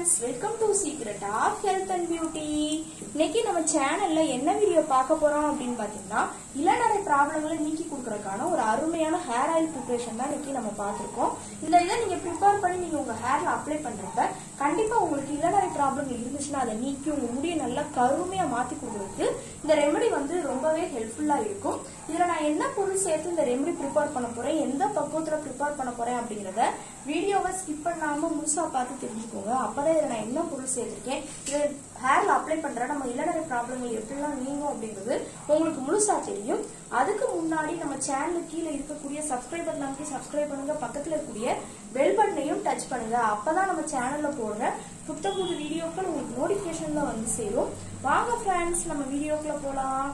friends welcome to secret of health and beauty இன்னைக்கு நம்ம சேனல்ல என்ன வீடியோ பார்க்க போறோம் அப்படின்னு பாத்தீங்கன்னா இளநரை ப்ராப்ளங்களை நீக்கி கொடுக்கறதுக்கான ஒரு அருமையான ஹேர் ஆயில் ப்ரிப்பரேஷன் தான் இன்னைக்கு நம்ம பார்த்திருக்கோம் இந்த இதை நீங்க ப்ரிப்பேர் பண்ணி நீங்க உங்க ஹேர்ல அப்ளை பண்றப்ப கண்டிப்பா உங்களுக்கு இளநரை ப்ராப்ளம் இருந்துச்சுன்னா அதை நீக்கி உங்க முடியை நல்லா கருமையா மாத்தி கொடுக்கறதுக்கு இந்த ரெமெடி வந்து ரொம்பவே ஹெல்ப்ஃபுல்லா இருக்கும் இதுல நான் என்ன பொருள் சேர்த்து இந்த ரெமெடி ப்ரிப்பேர் பண்ண போறேன் எந்த பக்குவத்துல ப்ரிப்பேர் பண்ண போறேன் அப்படிங்கறத வீடியோவை ஸ்கிப் பண்ணாம முழுசா பார்த்து தெரிஞ்சுக்கோங்க அப்பதான் இதுல நான் என்ன பொருள் சேர்த்திருக்கேன் இது ஹேர்ல அப்ளை பண்ற நம்ம இளநரை ப்ராப்ளங்கள் எப்படிலாம் நீங்கும் அப்படிங்கிறது உங்களுக்கு முழுசா தெரியும் அதுக்கு முன்னாடி நம்ம சேனலுக்கு கீழே இருக்கக்கூடிய சப்ஸ்கிரைபர் நமக்கு சப்ஸ்கிரைப் பண்ணுங்க பக்கத்துல இருக்கக்கூடிய பெல் பட்டனையும் டச் பண்ணுங்க அப்பதான் நம்ம சேனல்ல போடுற புத்த புது வீடியோக்கள் உங்களுக்கு நோட்டிபிகேஷன்ல வந்து சேரும் வாங்க ஃப்ரெண்ட்ஸ் நம்ம வீடியோக்குள்ள போலாம்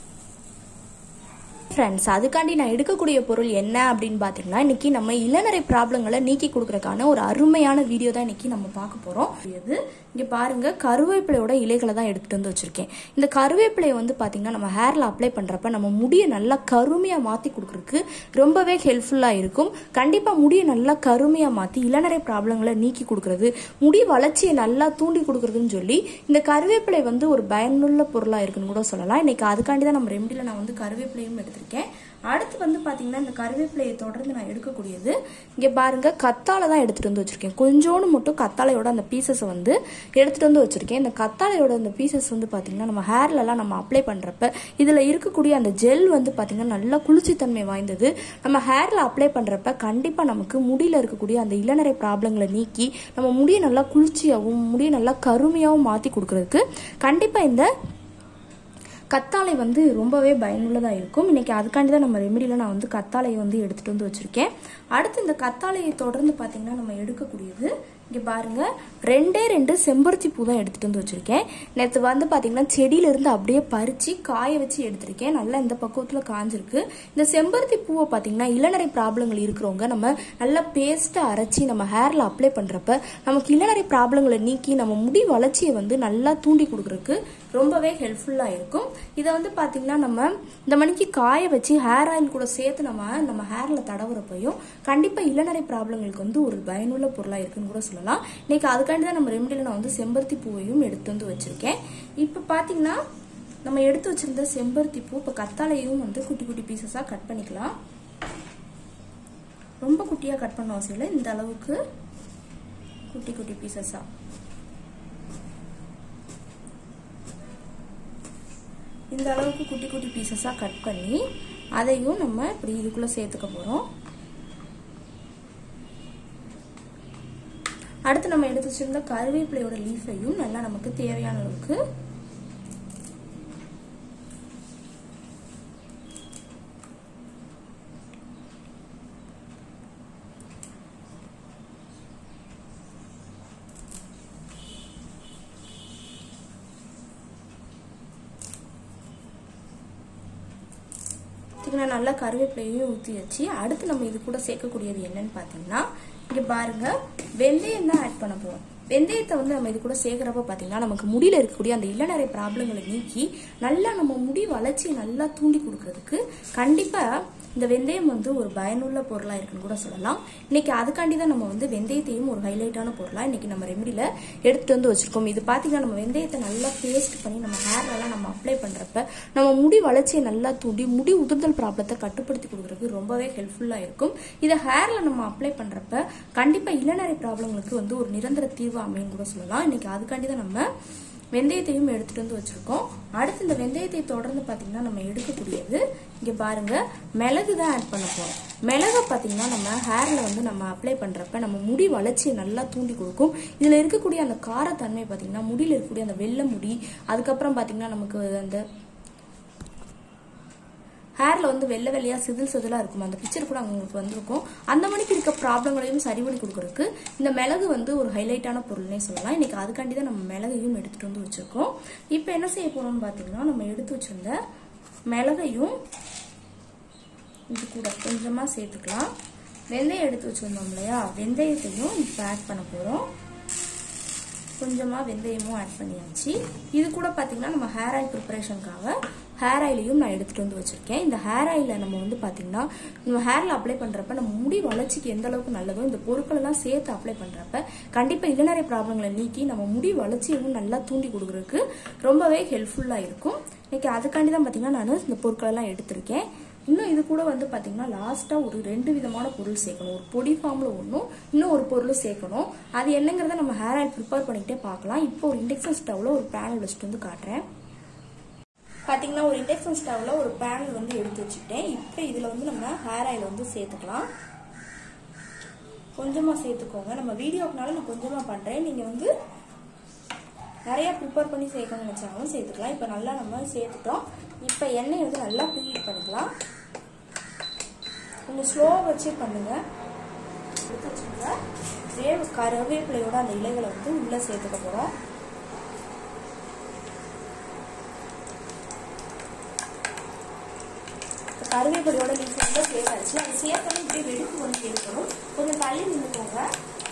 ஃப்ரெண்ட்ஸ் அதுக்காண்டி நான் எடுக்கக்கூடிய பொருள் என்ன அப்படின்னு பார்த்தீங்கன்னா இன்னைக்கு நம்ம இளநரை ப்ராப்ளங்களை நீக்கி கொடுக்கறதுக்கான ஒரு அருமையான வீடியோ தான் இன்னைக்கு நம்ம பார்க்க போகிறோம் இது இங்கே பாருங்க கருவேப்பிலையோட இலைகளை தான் எடுத்துட்டு வந்து வச்சிருக்கேன் இந்த கருவேப்பிலையை வந்து பார்த்தீங்கன்னா நம்ம ஹேரில் அப்ளை பண்ணுறப்ப நம்ம முடியை நல்லா கருமையாக மாற்றி கொடுக்கறதுக்கு ரொம்பவே ஹெல்ப்ஃபுல்லாக இருக்கும் கண்டிப்பாக முடியை நல்லா கருமையாக மாற்றி இளநரை ப்ராப்ளங்களை நீக்கி கொடுக்கறது முடி வளர்ச்சியை நல்லா தூண்டி கொடுக்கறதுன்னு சொல்லி இந்த கருவேப்பிலை வந்து ஒரு பயனுள்ள பொருளாக இருக்குன்னு கூட சொல்லலாம் இன்னைக்கு அதுக்காண்டி தான் நம்ம ரெமடியில் நான் வந்து கருவேப்பிலையும் எடுத்திருக்கேன் அடுத்து வந்து பாத்தீங்கன்னா இந்த கருவேப்பிலையை தொடர்ந்து நான் எடுக்கக்கூடியது இங்க பாருங்க கத்தாழை தான் எடுத்துட்டு வந்து வச்சிருக்கேன் கொஞ்சோண்டு மட்டும் கத்தாழையோட அந்த பீசஸ் வந்து எடுத்துட்டு வந்து வச்சிருக்கேன் இந்த கத்தாழையோட அந்த பீசஸ் வந்து பாத்தீங்கன்னா நம்ம ஹேர்ல எல்லாம் நம்ம அப்ளை பண்றப்ப இதுல இருக்கக்கூடிய அந்த ஜெல் வந்து பாத்தீங்கன்னா நல்லா குளிர்ச்சித்தன்மை வாய்ந்தது நம்ம ஹேர்ல அப்ளை பண்றப்ப கண்டிப்பா நமக்கு முடியில இருக்கக்கூடிய அந்த இளநரை ப்ராப்ளங்களை நீக்கி நம்ம முடியை நல்லா குளிர்ச்சியாகவும் முடியை நல்லா கருமையாகவும் மாத்தி கொடுக்கறதுக்கு கண்டிப்பா இந்த கத்தாழை வந்து ரொம்பவே பயனுள்ளதாக இருக்கும் இன்னைக்கு அதுக்காண்டி தான் நம்ம ரெமெடியில் நான் வந்து கத்தாழையை வந்து எடுத்துகிட்டு வந்து வச்சுருக்கேன் அடுத்து இந்த கத்தாழையை தொடர்ந்து பார்த்தீங்கன்னா நம்ம எடுக்கக்கூடியது இங்கே பாருங்க ரெண்டே ரெண்டு செம்பருத்தி பூ தான் எடுத்துகிட்டு வந்து வச்சுருக்கேன் நேற்று வந்து பார்த்தீங்கன்னா செடியிலேருந்து அப்படியே பறித்து காய வச்சு எடுத்திருக்கேன் நல்லா இந்த பக்குவத்தில் காஞ்சிருக்கு இந்த செம்பருத்தி பூவை பார்த்தீங்கன்னா இளநரை ப்ராப்ளங்கள் இருக்கிறவங்க நம்ம நல்லா பேஸ்ட்டாக அரைச்சி நம்ம ஹேரில் அப்ளை பண்ணுறப்ப நமக்கு இளநரை ப்ராப்ளங்களை நீக்கி நம்ம முடி வளர்ச்சியை வந்து நல்லா தூண்டி கொடுக்குறதுக்கு ரொம்பவே ஹெல்ப்ஃபுல்லாக இருக்கும் இதை வந்து பார்த்தீங்கன்னா நம்ம இந்த மணிக்கு காய வச்சு ஹேர் ஆயில் கூட சேர்த்து நம்ம நம்ம ஹேரில் தடவுறப்பையும் கண்டிப்பாக இளநரை ப்ராப்ளங்களுக்கு வந்து ஒரு பயனுள்ள பொருளாக இருக்குன்னு கூட சொல்லலாம் இன்னைக்கு அதுக்காண்டி தான் நம்ம ரெமடியில் நான் வந்து செம்பருத்தி பூவையும் எடுத்து வந்து வச்சுருக்கேன் இப்போ பார்த்தீங்கன்னா நம்ம எடுத்து வச்சிருந்த செம்பருத்தி பூ இப்போ கத்தாழையும் வந்து குட்டி குட்டி பீசஸாக கட் பண்ணிக்கலாம் ரொம்ப குட்டியாக கட் பண்ண அவசியம் இல்லை இந்த அளவுக்கு குட்டி குட்டி பீசஸாக இந்த அளவுக்கு குட்டி குட்டி பீசஸாக கட் பண்ணி அதையும் நம்ம இப்படி இதுக்குள்ளே சேர்த்துக்க போகிறோம் அடுத்து நம்ம எடுத்து வச்சிருந்த கருவேப்பிலையோட லீஃபையும் நல்லா நமக்கு தேவையான அளவுக்கு பார்த்தீங்கன்னா நல்லா கருவேப்பிலையும் ஊற்றி வச்சு அடுத்து நம்ம இது கூட சேர்க்கக்கூடியது என்னன்னு பார்த்தீங்கன்னா இங்கே பாருங்க வெந்தயம் தான் ஆட் பண்ண போகிறோம் வெந்தயத்தை வந்து நம்ம இது கூட சேர்க்குறப்ப பார்த்தீங்கன்னா நமக்கு முடியில இருக்கக்கூடிய அந்த இளநரை ப்ராப்ளங்களை நீக்கி நல்லா நம்ம முடி வளர்ச்சியை நல்லா தூண்டி கொடுக்கறதுக்கு கண்டிப்பாக இந்த வெந்தயம் வந்து ஒரு பயனுள்ள பொருளாக இருக்குன்னு கூட சொல்லலாம் இன்னைக்கு அதுக்காண்டி தான் நம்ம வந்து வெந்தயத்தையும் ஒரு ஹைலைட்டான பொருளாக இன்னைக்கு நம்ம ரெமடியில் எடுத்துட்டு வந்து வச்சிருக்கோம் இது பார்த்தீங்கன்னா நம்ம வெந்தயத்தை நல்லா பேஸ்ட் பண்ணி நம்ம ஹேர்லலாம் நம்ம அப்ளை பண்ணுறப்ப நம்ம முடி வளர்ச்சியை நல்லா தூண்டி முடி உதிர்தல் ப்ராப்ளத்தை கட்டுப்படுத்தி கொடுக்குறதுக்கு ரொம்பவே ஹெல்ப்ஃபுல்லாக இருக்கும் இதை ஹேரில் நம்ம அப்ளை பண்ணுறப்ப கண்டிப்பாக இளநரை ப்ராப்ளங்களுக்கு வந்து ஒரு நிரந்தர தீர்வு அமையும் கூட சொல்லலாம் இன்னைக்கு அதுக்காண்டி தான் நம்ம வெந்தயத்தையும் எடுத்துட்டு வந்து வச்சிருக்கோம் அடுத்து இந்த வெந்தயத்தை தொடர்ந்து பார்த்தீங்கன்னா நம்ம எடுக்கக்கூடியது இங்கே பாருங்க மிளகு தான் ஆட் பண்ண போறோம் மிளகை பார்த்தீங்கன்னா நம்ம ஹேர்ல வந்து நம்ம அப்ளை பண்றப்ப நம்ம முடி வளர்ச்சியை நல்லா தூண்டி கொடுக்கும் இதுல இருக்கக்கூடிய அந்த காரத்தன்மை பார்த்தீங்கன்னா முடியில இருக்கக்கூடிய அந்த வெள்ளை முடி அதுக்கப்புறம் பார்த்தீங்கன்னா நமக்கு அந்த ஹேர்ல வந்து வெள்ளை வெள்ளையா சிதில் சிதிலா இருக்கும் அந்த பிக்சர் கூட உங்களுக்கு வந்திருக்கும் அந்த மணிக்கு இருக்க ப்ராப்ளங்களையும் சரி பண்ணி கொடுக்கறதுக்கு இந்த மிளகு வந்து ஒரு ஹைலைட்டான பொருள்னே சொல்லலாம் இன்னைக்கு அதுக்காண்டி தான் நம்ம மிளகையும் எடுத்துட்டு வந்து வச்சிருக்கோம் இப்போ என்ன செய்ய போறோம்னு பாத்தீங்கன்னா நம்ம எடுத்து வச்சிருந்த மிளகையும் இது கூட கொஞ்சமா சேர்த்துக்கலாம் வெந்தயம் எடுத்து வச்சிருந்தோம் இல்லையா வெந்தயத்தையும் இப்போ ஆட் பண்ண போறோம் கொஞ்சமாக வெந்தயமும் ஆட் பண்ணியாச்சு இது கூட பார்த்தீங்கன்னா நம்ம ஹேர் ஆயில் ப்ரிப்பரேஷனுக்காக ஹேர் ஆயிலையும் நான் எடுத்துட்டு வந்து வச்சிருக்கேன் இந்த ஹேர் ஆயில நம்ம வந்து பாத்தீங்கன்னா நம்ம ஹேர்ல அப்ளை பண்றப்ப நம்ம முடி வளர்ச்சிக்கு எந்த அளவுக்கு நல்லதோ இந்த பொருட்கள் எல்லாம் சேர்த்து அப்ளை பண்றப்ப கண்டிப்பா இளநரை ப்ராப்ளங்களை நீக்கி நம்ம முடி வளர்ச்சியவும் நல்லா தூண்டி கொடுக்கறதுக்கு ரொம்பவே ஹெல்ப்ஃபுல்லா இருக்கும் இன்னைக்கு அதுக்காண்டி தான் பாத்தீங்கன்னா நான் இந்த பொருட்கள் எல்லாம் எடுத்திருக்கேன் இன்னும் இது கூட வந்து பாத்தீங்கன்னா லாஸ்டா ஒரு ரெண்டு விதமான பொருள் சேர்க்கணும் ஒரு பொடி ஃபார்ம்ல ஒன்றும் இன்னும் ஒரு பொருள் சேர்க்கணும் அது என்னங்கிறத நம்ம ஹேர் ஆயில் ப்ரிப்பேர் பண்ணிக்கிட்டே பார்க்கலாம் இப்போ ஒரு இண்டக்ஷன் ஸ்டவ்ல ஒரு பேனல் வச்சுட்டு வந்து காட்டுறேன் பாத்தீங்கன்னா ஒரு இண்டக்ஷன் ஸ்டவ்ல ஒரு பேனல் வந்து எடுத்து வச்சுட்டேன் இப்போ இதுல வந்து நம்ம ஹேர் ஆயில் வந்து சேர்த்துக்கலாம் கொஞ்சமா சேர்த்துக்கோங்க நம்ம வீடியோக்குனால நான் கொஞ்சமா பண்றேன் நீங்க வந்து நிறைய ப்ரிப்பேர் பண்ணி சேர்க்கணும்னு நினைச்சாலும் சேர்த்துக்கலாம் இப்போ நல்லா நம்ம சேர்த்துட்டோம் இப்போ எண்ணெய் வந்து நல்லா ப்ரீஹீட் பண்ணிக்கலாம் கொஞ்சம் ஸ்லோவாக வச்சே பண்ணுங்க எடுத்து வச்சுக்கோங்க வேவு கருவேப்பிலையோட அந்த இலைகளை வந்து உள்ளே சேர்த்துக்க போகிறோம் கருவேப்பிலையோட லீஃப் வந்து சேர்த்தாச்சு அது சேர்த்தாலும் இப்படியே வெடிப்பு வந்து சேர்க்கணும் கொஞ்சம் தள்ளி நின்றுக்கோங்க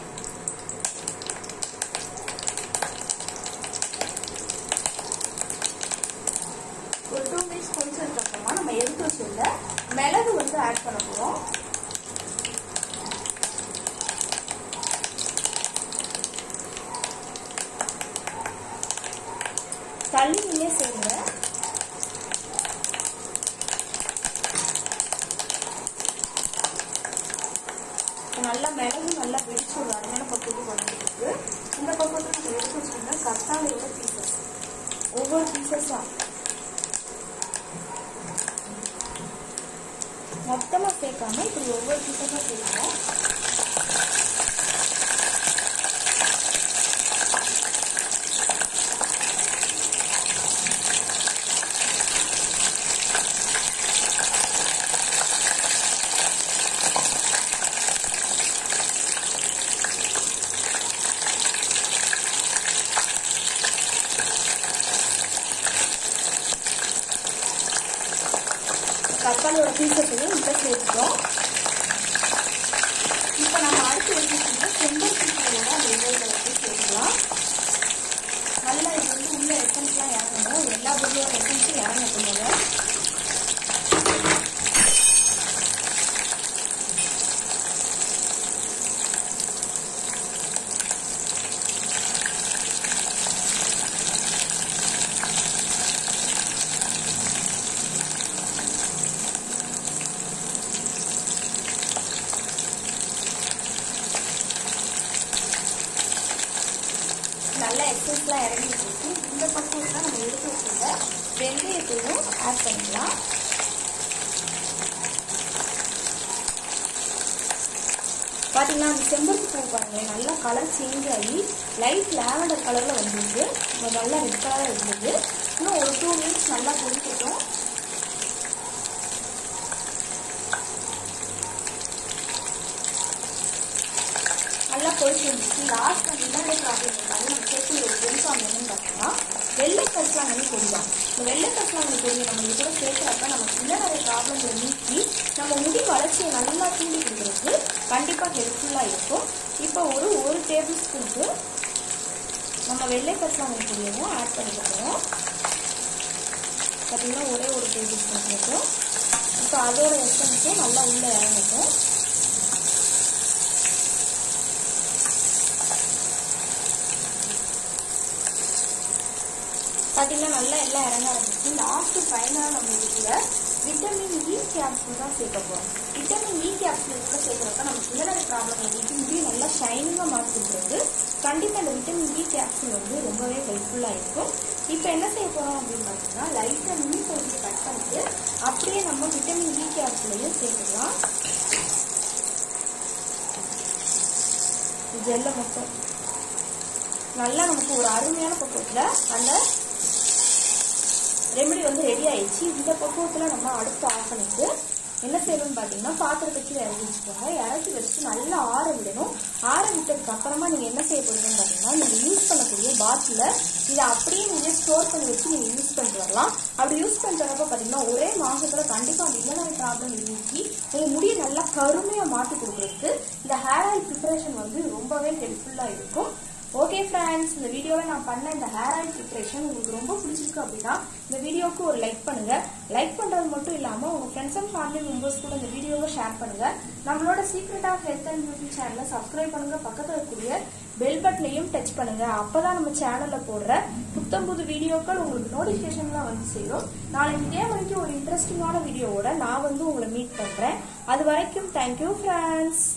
ஒரு டூ மினிட்ஸ் கொஞ்சதுக்கு அப்புறமா நம்ம எடுத்து வச்சிருந்த மிளகு வந்து ஆட் பண்ண போறோம் தள்ளி நீங்க சேருங்க நல்லா மிளகு நல்லா வெடிச்சு ஒரு அருமையான பக்கத்துக்கு வந்துருக்கு இந்த பக்கத்துல நம்ம எடுத்து வச்சிருந்த கத்தாழையோட பீசஸ் ஒவ்வொரு பீசஸா மொத்தமா சேர்க்காம இப்படி ஒவ்வொரு பீசஸா சேர்க்கணும் தக்காளியோட பீசஸையும் இப்போ சேர்த்துட்டோம் இப்போ நம்ம அடுத்து எடுத்துக்கிட்டு செம்பருத்தியோட அந்த இலைகளை வந்து சேர்த்துக்கலாம் நல்லா இது வந்து உள்ள எசன்ஸ்லாம் இறங்கணும் எல்லா பொருளோட எசன்ஸும் இறங்கட்டும் நல்லா எக்ஸஸ்லாம் இறங்கிட்டு இருக்கு இந்த பக்கம் தான் நம்ம எடுத்து வச்சிருந்த வெந்தயத்தையும் ஆட் பண்ணிக்கலாம் பார்த்தீங்கன்னா அந்த செம்பருத்தி பூ பாருங்க நல்லா கலர் சேஞ்ச் ஆகி லைட் லாவெண்டர் கலரில் வந்துருக்கு நல்லா ரெட் கலராக இருந்தது இன்னும் ஒரு டூ மினிட்ஸ் நல்லா கொதிக்கட்டும் நல்லா கொதிச்சு வந்துச்சு லாஸ்ட் அந்த இல்லாத ப்ராப்ளம் இருந்தாலும் நம்ம சேர்த்து ஒரு பொருசாங்க என்னன்னு பார்த்தீங்கன்னா வெள்ளை கரிசலாங்கண்ணி பொடிதான் இந்த வெள்ளை கரிசலாங்கண்ணி பொடியை நம்ம இது கூட சேர்க்குறப்ப நமக்கு இன்னும் நிறைய ப்ராப்ளங்களை நீக்கி நம்ம முடி வளர்ச்சியை நல்லா தூண்டி கொடுக்குறதுக்கு கண்டிப்பாக ஹெல்ப்ஃபுல்லாக இருக்கும் இப்போ ஒரு ஒரு டேபிள் ஸ்பூனுக்கு நம்ம வெள்ளை கரிசலாங்கண்ணி பொடியவும் ஆட் பண்ணிக்க போகிறோம் பார்த்தீங்கன்னா ஒரே ஒரு டேபிள் ஸ்பூன் மட்டும் இப்போ அதோட எசன்ஸும் நல்லா உள்ளே இறங்கட்டும் பார்த்தீங்கன்னா நல்லா எல்லாம் இறங்க ஆரம்பிச்சு லாஸ்ட் ஃபைனலாக நம்ம இதுல விட்டமின் இ கேப்சூல் தான் சேர்க்க போகிறோம் விட்டமின் இ கேப்சூல் கூட சேர்க்குறப்ப நமக்கு இளநரை ப்ராப்ளம் எங்களுக்கு முடியும் நல்லா ஷைனிங்காக மாற்றி கொடுக்குறது கண்டிப்பாக இந்த விட்டமின் இ கேப்சூல் வந்து ரொம்பவே ஹெல்ப்ஃபுல்லாக இருக்கும் இப்போ என்ன செய்ய போகிறோம் அப்படின்னு பார்த்தீங்கன்னா லைட்டாக மினி கொஞ்சம் கட் பண்ணிட்டு அப்படியே நம்ம விட்டமின் இ கேப்சூலையும் சேர்த்துக்கலாம் ஜெல்லை மட்டும் நல்லா நமக்கு ஒரு அருமையான பக்குவத்தில் அந்த ரெமெடி வந்து ரெடி ஆயிடுச்சு இந்த பக்குவத்தில் நம்ம அடுப்பு ஆஃப் பண்ணிட்டு என்ன செய்யணும்னு பார்த்தீங்கன்னா பாத்திரத்துக்கு இறக்கி வச்சுக்கோங்க இறக்கி வச்சுட்டு நல்லா ஆற விடணும் ஆற விட்டதுக்கு அப்புறமா நீங்கள் என்ன செய்ய போறீங்கன்னு பார்த்தீங்கன்னா நீங்கள் யூஸ் பண்ணக்கூடிய பாட்டிலில் இதை அப்படியே நீங்கள் ஸ்டோர் பண்ணி வச்சு நீங்கள் யூஸ் பண்ணிட்டு வரலாம் அப்படி யூஸ் பண்ணிட்டு வரப்ப பார்த்தீங்கன்னா ஒரே மாசத்துல கண்டிப்பாக அந்த இளநரை ப்ராப்ளம் நீக்கி உங்கள் முடியை நல்லா கருமையாக மாற்றி கொடுக்குறதுக்கு இந்த ஹேர் ஆயில் ப்ரிப்பரேஷன் வந்து ரொம்பவே ஹெல்ப்ஃபுல்லாக இருக்கும் ஓகே ஃப்ரெண்ட்ஸ் இந்த வீடியோவில் நான் பண்ண இந்த ஹேர் ஆயில் ப்ரிப்பரேஷன் உங்களுக்கு ரொம்ப பிடிச்சிருக்கு அப்படின்னா இந்த வீடியோக்கு ஒரு லைக் பண்ணுங்க லைக் பண்றது மட்டும் இல்லாம உங்க ஃப்ரெண்ட்ஸ் அண்ட் ஃபேமிலி மெம்பர்ஸ் கூட இந்த வீடியோவை ஷேர் பண்ணுங்க நம்மளோட secret of health and beauty சேனலை சப்ஸ்கிரைப் பண்ணுங்க பக்கத்துல இருக்கக்கூடிய பெல் பட்டனையும் டச் பண்ணுங்க அப்பதான் நம்ம சேனல்ல போடுற புத்தம் புது வீடியோக்கள் உங்களுக்கு நோட்டிபிகேஷன்லாம் வந்து சேரும் நாளைக்கு இதே வரைக்கும் ஒரு இன்ட்ரெஸ்டிங்கான வீடியோவோட நான் வந்து உங்களை மீட் பண்றேன் அது வரைக்கும் தேங்க்யூ ஃப்ரெண்ட்ஸ்